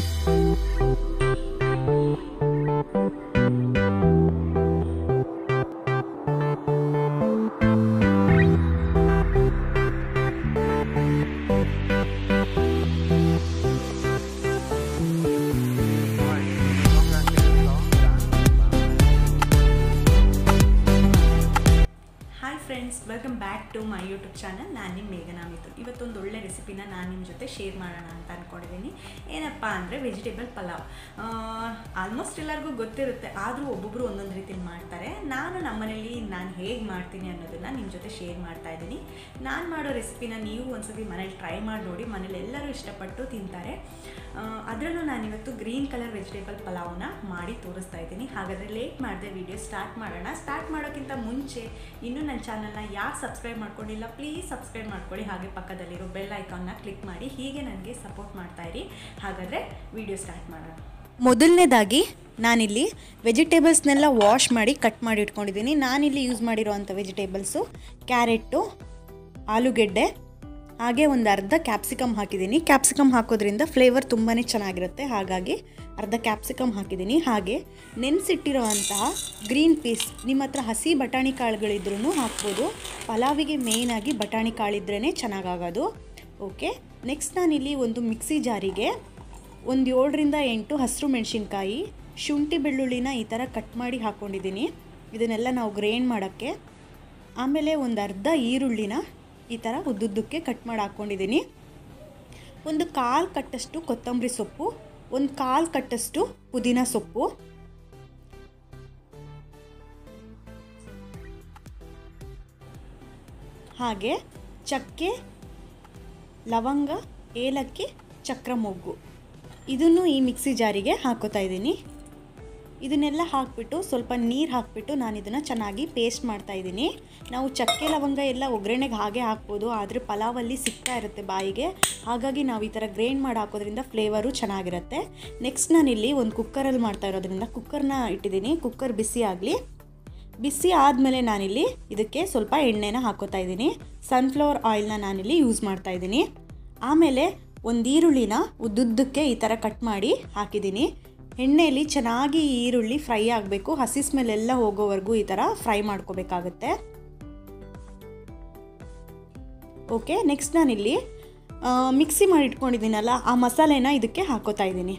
hi friends welcome back to my YouTube channel ನಾನು ನಿಮ್ಮ ಮೇಘನಾ ಮಿಥುನ್ ಇವತ್ತೊಂದು ಒಳ್ಳೆ ರೆಸಿಪಿನ ನಾನು ನಿಮ್ಮ ಜೊತೆ ಶೇರ್ ಮಾಡೋಣ ಅಂತ ಅಂದ್ಕೊಂಡಿದ್ದೀನಿ ಏನಪ್ಪ ಅಂದರೆ ವೆಜಿಟೇಬಲ್ ಪಲಾವ್ ಆಲ್ಮೋಸ್ಟ್ ಎಲ್ಲರಿಗೂ ಗೊತ್ತಿರುತ್ತೆ ಆದರೂ ಒಬ್ಬೊಬ್ಬರು ಒಂದೊಂದು ರೀತಿಲಿ ಮಾಡ್ತಾರೆ ನಾನು ನಮ್ಮನೇಲಿ ನಾನು ಹೇಗೆ ಮಾಡ್ತೀನಿ ಅನ್ನೋದನ್ನು ನಿಮ್ಮ ಜೊತೆ ಶೇರ್ ಮಾಡ್ತಾ ಇದ್ದೀನಿ ನಾನು ಮಾಡೋ ರೆಸಿಪಿನ ನೀವು ಒಂದ್ಸತಿ ಮನೇಲಿ ಟ್ರೈ ಮಾಡಿ ನೋಡಿ ಮನೇಲಿ ಎಲ್ಲರೂ ಇಷ್ಟಪಟ್ಟು ತಿಂತಾರೆ ಅದರಲ್ಲೂ ನಾನಿವತ್ತು ಗ್ರೀನ್ ಕಲರ್ ವೆಜಿಟೇಬಲ್ ಪಲಾವ್ನ ಮಾಡಿ ತೋರಿಸ್ತಾ ಇದ್ದೀನಿ ಹಾಗಾದರೆ ಲೇಟ್ ಮಾಡಿದೆ ವಿಡಿಯೋ ಸ್ಟಾರ್ಟ್ ಮಾಡೋಣ ಸ್ಟಾರ್ಟ್ ಮಾಡೋಕ್ಕಿಂತ ಮುಂಚೆ ಇನ್ನೂ ನನ್ನ ಚಾನಲ್ನ ಯಾರು ಸಬ್ಸ್ಕ್ರೈಬ್ ಮಾಡ್ಕೊಂಡಿಲ್ಲ ಪ್ಲೀಸ್ ಸಬ್ಸ್ಕ್ರೈಬ್ ಮಾಡ್ಕೊಳ್ಳಿ ಹಾಗೆ ಪಕ್ಕದಲ್ಲಿರೋ ಬೆಲ್ ಐಕಾನ್ನ ಕ್ಲಿಕ್ ಮಾಡಿ ಹೀಗೆ ನನಗೆ ಸಪೋರ್ಟ್ ಮಾಡ್ತಾ ಇರಿ ಹಾಗಾದರೆ ವಿಡಿಯೋ ಸ್ಟಾರ್ಟ್ ಮಾಡೋಣ ಮೊದಲನೇದಾಗಿ ನಾನಿಲ್ಲಿ ವೆಜಿಟೇಬಲ್ಸ್ನೆಲ್ಲ ವಾಶ್ ಮಾಡಿ ಕಟ್ ಮಾಡಿ ಇಟ್ಕೊಂಡಿದ್ದೀನಿ ನಾನಿಲ್ಲಿ ಯೂಸ್ ಮಾಡಿರೋವಂಥ ವೆಜಿಟೇಬಲ್ಸು ಕ್ಯಾರೆಟು ಆಲೂಗೆಡ್ಡೆ ಹಾಗೆ ಒಂದು ಅರ್ಧ ಕ್ಯಾಪ್ಸಿಕಮ್ ಹಾಕಿದ್ದೀನಿ ಕ್ಯಾಪ್ಸಿಕಮ್ ಹಾಕೋದ್ರಿಂದ ಫ್ಲೇವರ್ ತುಂಬಾ ಚೆನ್ನಾಗಿರುತ್ತೆ ಹಾಗಾಗಿ ಅರ್ಧ ಕ್ಯಾಪ್ಸಿಕಮ್ ಹಾಕಿದ್ದೀನಿ ಹಾಗೆ ನೆನೆಸಿಟ್ಟಿರೋವಂತಹ ಗ್ರೀನ್ ಪೀಸ್ ನಿಮ್ಮ ಹತ್ರ ಹಸಿ ಬಟಾಣಿ ಕಾಳುಗಳಿದ್ರೂ ಹಾಕ್ಬೋದು ಪಲಾವಿಗೆ ಮೇಯ್ನಾಗಿ ಬಟಾಣಿ ಕಾಳಿದ್ರೇ ಚೆನ್ನಾಗಾಗೋದು ಓಕೆ ನೆಕ್ಸ್ಟ್ ನಾನಿಲ್ಲಿ ಒಂದು ಮಿಕ್ಸಿ ಜಾರಿಗೆ ಒಂದು ಏಳರಿಂದ ಎಂಟು ಹಸಿರು ಮೆಣಸಿನ್ಕಾಯಿ ಶುಂಠಿ ಬೆಳ್ಳುಳ್ಳಿನ ಈ ಥರ ಕಟ್ ಮಾಡಿ ಹಾಕ್ಕೊಂಡಿದ್ದೀನಿ ಇದನ್ನೆಲ್ಲ ನಾವು ಗ್ರೈಂಡ್ ಮಾಡೋಕ್ಕೆ ಆಮೇಲೆ ಒಂದು ಅರ್ಧ ಈರುಳ್ಳಿನ ಈ ಥರ ಉದ್ದುದ್ದಕ್ಕೆ ಕಟ್ ಮಾಡಿ ಹಾಕ್ಕೊಂಡಿದ್ದೀನಿ ಒಂದು ಕಾಲು ಕಟ್ಟಷ್ಟು ಕೊತ್ತಂಬರಿ ಸೊಪ್ಪು ಒಂದು ಕಾಲು ಕಟ್ಟಷ್ಟು ಪುದೀನ ಸೊಪ್ಪು ಹಾಗೆ ಚಕ್ಕೆ ಲವಂಗ ಏಲಕ್ಕಿ ಚಕ್ರ ಮೊಗ್ಗು ಇದನ್ನು ಈ ಮಿಕ್ಸಿ ಜಾರಿಗೆ ಹಾಕೋತಾ ಇದ್ದೀನಿ ಇದನ್ನೆಲ್ಲ ಹಾಕಿಬಿಟ್ಟು ಸ್ವಲ್ಪ ನೀರು ಹಾಕಿಬಿಟ್ಟು ನಾನು ಇದನ್ನು ಚೆನ್ನಾಗಿ ಪೇಸ್ಟ್ ಮಾಡ್ತಾ ಇದ್ದೀನಿ ನಾವು ಚಕ್ಕೆ ಲವಂಗ ಎಲ್ಲ ಒಗ್ಗರಣೆಗೆ ಹಾಗೆ ಹಾಕ್ಬೋದು ಆದರೆ ಪಲಾವಲ್ಲಿ ಸಿಗ್ತಾ ಇರುತ್ತೆ ಬಾಯಿಗೆ ಹಾಗಾಗಿ ನಾವು ಈ ಥರ ಗ್ರೈಂಡ್ ಮಾಡಿ ಹಾಕೋದ್ರಿಂದ ಫ್ಲೇವರು ಚೆನ್ನಾಗಿರುತ್ತೆ ನೆಕ್ಸ್ಟ್ ನಾನಿಲ್ಲಿ ಒಂದು ಕುಕ್ಕರಲ್ಲಿ ಮಾಡ್ತಾ ಇರೋದ್ರಿಂದ ಕುಕ್ಕರ್ನ ಇಟ್ಟಿದ್ದೀನಿ ಕುಕ್ಕರ್ ಬಿಸಿ ಆಗಲಿ ಬಿಸಿ ಆದಮೇಲೆ ನಾನಿಲ್ಲಿ ಇದಕ್ಕೆ ಸ್ವಲ್ಪ ಎಣ್ಣೆನ ಹಾಕೋತಾ ಇದ್ದೀನಿ ಸನ್ಫ್ಲವರ್ ಆಯಿಲ್ನ ನಾನಿಲ್ಲಿ ಯೂಸ್ ಮಾಡ್ತಾ ಇದ್ದೀನಿ ಆಮೇಲೆ ಒಂದು ಈರುಳ್ಳಿನ ಉದ್ದುದ್ದಕ್ಕೆ ಈ ಥರ ಕಟ್ ಮಾಡಿ ಹಾಕಿದ್ದೀನಿ ಎಣ್ಣೆಯಲ್ಲಿ ಚೆನ್ನಾಗಿ ಈರುಳ್ಳಿ ಫ್ರೈ ಆಗಬೇಕು ಹಸಿ ಸ್ಮೆಲ್ ಎಲ್ಲ ಹೋಗೋವರೆಗೂ ಈ ಥರ ಫ್ರೈ ಮಾಡ್ಕೋಬೇಕಾಗತ್ತೆ ಓಕೆ ನೆಕ್ಸ್ಟ್ ನಾನಿಲ್ಲಿ ಮಿಕ್ಸಿ ಮಾಡಿ ಇಟ್ಕೊಂಡಿದ್ದೀನಲ್ಲ ಆ ಮಸಾಲೆನ ಇದಕ್ಕೆ ಹಾಕೋತಾ ಇದ್ದೀನಿ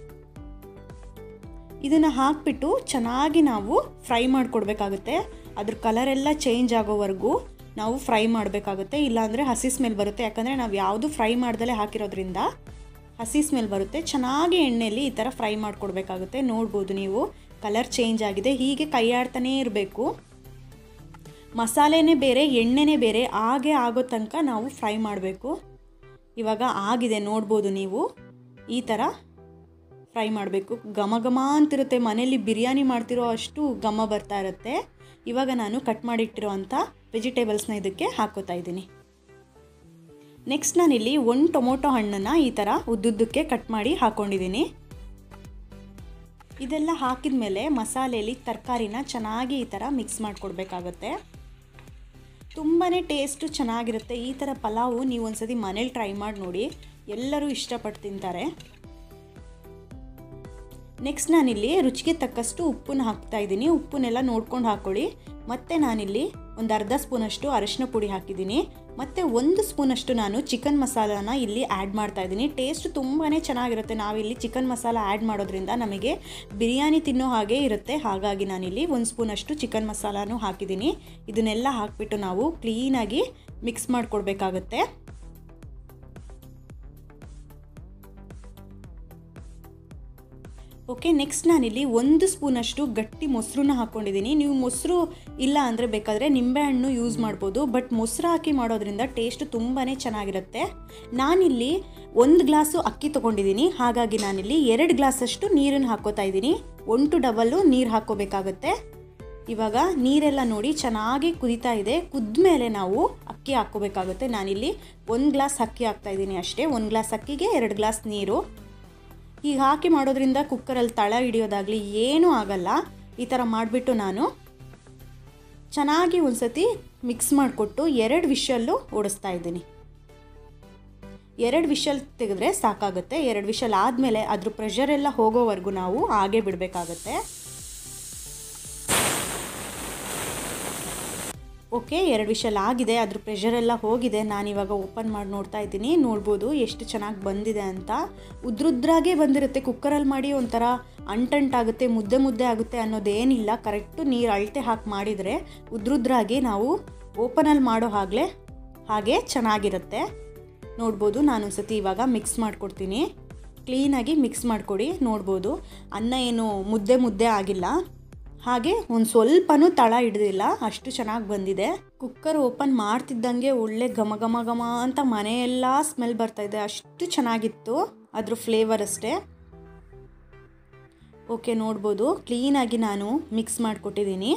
ಇದನ್ನು ಹಾಕ್ಬಿಟ್ಟು ಚೆನ್ನಾಗಿ ನಾವು ಫ್ರೈ ಮಾಡಿಕೊಡ್ಬೇಕಾಗುತ್ತೆ ಅದ್ರ ಕಲರೆಲ್ಲ ಚೇಂಜ್ ಆಗೋವರೆಗೂ ನಾವು ಫ್ರೈ ಮಾಡಬೇಕಾಗುತ್ತೆ ಇಲ್ಲಾಂದರೆ ಹಸಿ ಸ್ಮೆಲ್ ಬರುತ್ತೆ ಯಾಕಂದರೆ ನಾವು ಯಾವುದು ಫ್ರೈ ಮಾಡ್ದಲೇ ಹಾಕಿರೋದ್ರಿಂದ ಹಸಿ ಸ್ಮೆಲ್ ಬರುತ್ತೆ ಚೆನ್ನಾಗಿ ಎಣ್ಣೆಯಲ್ಲಿ ಈ ಥರ ಫ್ರೈ ಮಾಡಿಕೊಡ್ಬೇಕಾಗುತ್ತೆ ನೋಡ್ಬೋದು ನೀವು ಕಲರ್ ಚೇಂಜ್ ಆಗಿದೆ ಹೀಗೆ ಕೈಯಾಡ್ತಾನೇ ಇರಬೇಕು ಮಸಾಲೆನೇ ಬೇರೆ ಎಣ್ಣೆನೇ ಬೇರೆ ಹಾಗೆ ಆಗೋ ತನಕ ನಾವು ಫ್ರೈ ಮಾಡಬೇಕು ಇವಾಗ ಆಗಿದೆ ನೋಡ್ಬೋದು ನೀವು ಈ ಥರ ಫ್ರೈ ಮಾಡಬೇಕು ಘಮ ಘಮ ಅಂತಿರುತ್ತೆ ಮನೇಲಿ ಬಿರಿಯಾನಿ ಮಾಡ್ತಿರೋ ಅಷ್ಟು ಘಮ ಬರ್ತಾ ಇರುತ್ತೆ ಇವಾಗ ನಾನು ಕಟ್ ಮಾಡಿಟ್ಟಿರೋ ಅಂಥ ವೆಜಿಟೇಬಲ್ಸ್ನ ಇದಕ್ಕೆ ಹಾಕೋತಾ ಇದ್ದೀನಿ ನೆಕ್ಸ್ಟ್ ನಾನಿಲ್ಲಿ ಒಂದು ಟೊಮೊಟೊ ಹಣ್ಣನ್ನು ಈ ಥರ ಉದ್ದುದ್ದಕ್ಕೆ ಕಟ್ ಮಾಡಿ ಹಾಕ್ಕೊಂಡಿದ್ದೀನಿ ಇದೆಲ್ಲ ಹಾಕಿದ ಮೇಲೆ ಮಸಾಲೆಯಲ್ಲಿ ತರಕಾರಿನ ಚೆನ್ನಾಗಿ ಈ ಥರ ಮಿಕ್ಸ್ ಮಾಡಿಕೊಡ್ಬೇಕಾಗತ್ತೆ ತುಂಬಾ ಟೇಸ್ಟು ಚೆನ್ನಾಗಿರುತ್ತೆ ಈ ಥರ ಪಲಾವು ನೀವು ಒಂದ್ಸತಿ ಮನೇಲಿ ಟ್ರೈ ಮಾಡಿ ನೋಡಿ ಎಲ್ಲರೂ ಇಷ್ಟಪಟ್ಟು ತಿಂತಾರೆ ನೆಕ್ಸ್ಟ್ ನಾನಿಲ್ಲಿ ರುಚಿಗೆ ತಕ್ಕಷ್ಟು ಉಪ್ಪನ್ನ ಹಾಕ್ತಾ ಇದ್ದೀನಿ ಉಪ್ಪನ್ನೆಲ್ಲ ನೋಡ್ಕೊಂಡು ಹಾಕ್ಕೊಳ್ಳಿ ಮತ್ತು ನಾನಿಲ್ಲಿ ಒಂದು ಅರ್ಧ ಸ್ಪೂನಷ್ಟು ಅರಿಶಿನ ಪುಡಿ ಹಾಕಿದ್ದೀನಿ ಮತ್ತು ಒಂದು ಸ್ಪೂನಷ್ಟು ನಾನು ಚಿಕನ್ ಮಸಾಲಾನ ಇಲ್ಲಿ ಆ್ಯಡ್ ಮಾಡ್ತಾ ಇದ್ದೀನಿ ಟೇಸ್ಟ್ ತುಂಬಾ ಚೆನ್ನಾಗಿರುತ್ತೆ ನಾವಿಲ್ಲಿ ಚಿಕನ್ ಮಸಾಲ ಆ್ಯಡ್ ಮಾಡೋದ್ರಿಂದ ನಮಗೆ ಬಿರಿಯಾನಿ ತಿನ್ನೋ ಹಾಗೆ ಇರುತ್ತೆ ಹಾಗಾಗಿ ನಾನಿಲ್ಲಿ ಒಂದು ಸ್ಪೂನಷ್ಟು ಚಿಕನ್ ಮಸಾಲಾನು ಹಾಕಿದ್ದೀನಿ ಇದನ್ನೆಲ್ಲ ಹಾಕಿಬಿಟ್ಟು ನಾವು ಕ್ಲೀನಾಗಿ ಮಿಕ್ಸ್ ಮಾಡಿಕೊಡ್ಬೇಕಾಗತ್ತೆ ಓಕೆ ನೆಕ್ಸ್ಟ್ ನಾನಿಲ್ಲಿ ಒಂದು ಸ್ಪೂನಷ್ಟು ಗಟ್ಟಿ ಮೊಸರನ್ನ ಹಾಕ್ಕೊಂಡಿದ್ದೀನಿ ನೀವು ಮೊಸರು ಇಲ್ಲ ಅಂದರೆ ಬೇಕಾದರೆ ನಿಂಬೆಹಣ್ಣು ಯೂಸ್ ಮಾಡ್ಬೋದು ಬಟ್ ಮೊಸರು ಹಾಕಿ ಮಾಡೋದ್ರಿಂದ ಟೇಸ್ಟ್ ತುಂಬಾ ಚೆನ್ನಾಗಿರುತ್ತೆ ನಾನಿಲ್ಲಿ ಒಂದು ಗ್ಲಾಸು ಅಕ್ಕಿ ತೊಗೊಂಡಿದ್ದೀನಿ ಹಾಗಾಗಿ ನಾನಿಲ್ಲಿ ಎರಡು ಗ್ಲಾಸಷ್ಟು ನೀರನ್ನು ಹಾಕೋತಾ ಇದ್ದೀನಿ ಒನ್ ಟು ಡಬಲ್ಲು ನೀರು ಹಾಕೋಬೇಕಾಗತ್ತೆ ಇವಾಗ ನೀರೆಲ್ಲ ನೋಡಿ ಚೆನ್ನಾಗಿ ಕುದೀತಾ ಇದೆ ಕುದ್ಮೇಲೆ ನಾವು ಅಕ್ಕಿ ಹಾಕ್ಕೋಬೇಕಾಗುತ್ತೆ ನಾನಿಲ್ಲಿ ಒಂದು ಗ್ಲಾಸ್ ಅಕ್ಕಿ ಹಾಕ್ತಾ ಇದ್ದೀನಿ ಅಷ್ಟೇ ಒಂದು ಗ್ಲಾಸ್ ಅಕ್ಕಿಗೆ ಎರಡು ಗ್ಲಾಸ್ ನೀರು ಈಗ ಹಾಕಿ ಮಾಡೋದ್ರಿಂದ ಕುಕ್ಕರಲ್ಲಿ ತಳ ಹಿಡಿಯೋದಾಗಲಿ ಏನೂ ಆಗಲ್ಲ ಈ ಥರ ಮಾಡಿಬಿಟ್ಟು ನಾನು ಚೆನ್ನಾಗಿ ಒಂದು ಸತಿ ಮಿಕ್ಸ್ ಮಾಡಿಕೊಟ್ಟು ಎರಡು ವಿಷಲ್ಲು ಓಡಿಸ್ತಾ ಇದ್ದೀನಿ ಎರಡು ವಿಷಲ್ ತೆಗೆದ್ರೆ ಸಾಕಾಗುತ್ತೆ ಎರಡು ವಿಷಲ್ ಆದಮೇಲೆ ಅದ್ರ ಪ್ರೆಷರ್ ಎಲ್ಲ ಹೋಗೋವರೆಗೂ ನಾವು ಹಾಗೆ ಬಿಡಬೇಕಾಗತ್ತೆ ಓಕೆ ಎರಡು ವಿಷಲ್ ಆಗಿದೆ ಅದ್ರ ಪ್ರೆಷರ್ ಎಲ್ಲ ಹೋಗಿದೆ ನಾನಿವಾಗ ಓಪನ್ ಮಾಡಿ ನೋಡ್ತಾ ಇದ್ದೀನಿ ನೋಡ್ಬೋದು ಎಷ್ಟು ಚೆನ್ನಾಗಿ ಬಂದಿದೆ ಅಂತ ಉದ್ರುದ್ರಾಗೆ ಬಂದಿರುತ್ತೆ ಕುಕ್ಕರಲ್ಲಿ ಮಾಡಿ ಒಂಥರ ಅಂಟಂಟಾಗುತ್ತೆ ಮುದ್ದೆ ಮುದ್ದೆ ಆಗುತ್ತೆ ಅನ್ನೋದೇನಿಲ್ಲ ಕರೆಕ್ಟು ನೀರು ಅಳತೆ ಹಾಕಿ ಮಾಡಿದರೆ ಉದ್ರುದ್ರಾಗಿ ನಾವು ಓಪನಲ್ಲಿ ಮಾಡೋ ಆಗಲೇ ಹಾಗೆ ಚೆನ್ನಾಗಿರುತ್ತೆ ನೋಡ್ಬೋದು ನಾನು ಸತಿ ಇವಾಗ ಮಿಕ್ಸ್ ಮಾಡಿಕೊಡ್ತೀನಿ ಕ್ಲೀನಾಗಿ ಮಿಕ್ಸ್ ಮಾಡಿಕೊಡಿ ನೋಡ್ಬೋದು ಅನ್ನ ಏನು ಮುದ್ದೆ ಮುದ್ದೆ ಆಗಿಲ್ಲ ಹಾಗೆ ಒಂದು ಸ್ವಲ್ಪನೂ ತಳ ಹಿಡ್ದಿಲ್ಲ ಅಷ್ಟು ಚೆನ್ನಾಗಿ ಬಂದಿದೆ ಕುಕ್ಕರ್ ಓಪನ್ ಮಾಡ್ತಿದ್ದಂಗೆ ಒಳ್ಳೆ ಘಮ ಘಮ ಘಮ ಅಂತ ಮನೆಯೆಲ್ಲ ಸ್ಮೆಲ್ ಬರ್ತಾ ಇದೆ ಅಷ್ಟು ಚೆನ್ನಾಗಿತ್ತು ಅದ್ರ ಫ್ಲೇವರ್ ಅಷ್ಟೇ ಓಕೆ ನೋಡ್ಬೋದು ಕ್ಲೀನಾಗಿ ನಾನು ಮಿಕ್ಸ್ ಮಾಡಿಕೊಟ್ಟಿದ್ದೀನಿ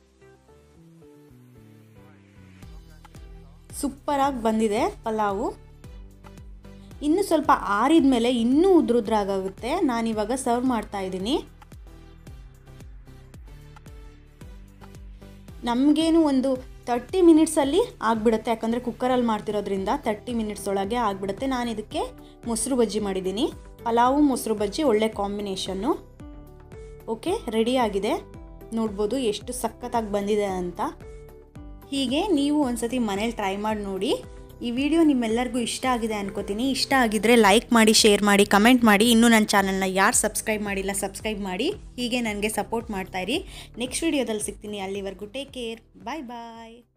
ಸೂಪರಾಗಿ ಬಂದಿದೆ ಪಲಾವು ಇನ್ನು ಸ್ವಲ್ಪ ಆರಿದ ಮೇಲೆ ಇನ್ನೂ ಉದ್ರುದ್ರಾಗುತ್ತೆ ನಾನಿವಾಗ ಸರ್ವ್ ಮಾಡ್ತಾ ಇದ್ದೀನಿ ನಮಗೇನು ಒಂದು ತರ್ಟಿ ಮಿನಿಟ್ಸಲ್ಲಿ ಆಗಿಬಿಡುತ್ತೆ ಯಾಕಂದರೆ ಕುಕ್ಕರಲ್ಲಿ ಮಾಡ್ತಿರೋದ್ರಿಂದ ತರ್ಟಿ ಮಿನಿಟ್ಸ್ ಒಳಗೆ ಆಗಿಬಿಡುತ್ತೆ ನಾನು ಇದಕ್ಕೆ ಮೊಸರು ಬಜ್ಜಿ ಮಾಡಿದ್ದೀನಿ ಪಲಾವು ಮೊಸರು ಬಜ್ಜಿ ಒಳ್ಳೆ ಕಾಂಬಿನೇಷನ್ನು ಓಕೆ ರೆಡಿಯಾಗಿದೆ ನೋಡ್ಬೋದು ಎಷ್ಟು ಸಖತ್ತಾಗಿ ಬಂದಿದೆ ಅಂತ ಹೀಗೆ ನೀವು ಒಂದ್ಸತಿ ಮನೇಲಿ ಟ್ರೈ ಮಾಡಿ ನೋಡಿ ಈ ವಿಡಿಯೋ ನಿಮ್ಮೆಲ್ಲರಿಗೂ ಇಷ್ಟ ಆಗಿದೆ ಅನ್ಕೋತೀನಿ ಇಷ್ಟ ಆಗಿದ್ರೆ ಲೈಕ್ ಮಾಡಿ ಶೇರ್ ಮಾಡಿ ಕಮೆಂಟ್ ಮಾಡಿ ಇನ್ನೂ ನನ್ನ ಚಾನಲ್ನ ಯಾರು ಸಬ್ಸ್ಕ್ರೈಬ್ ಮಾಡಿಲ್ಲ ಸಬ್ಸ್ಕ್ರೈಬ್ ಮಾಡಿ ಹೀಗೆ ನನಗೆ ಸಪೋರ್ಟ್ ಮಾಡ್ತಾಯಿರಿ ನೆಕ್ಸ್ಟ್ ವಿಡಿಯೋದಲ್ಲಿ ಸಿಗ್ತೀನಿ ಅಲ್ಲಿವರೆಗೂ ಟೇಕ್ ಕೇರ್ ಬಾಯ್ ಬಾಯ್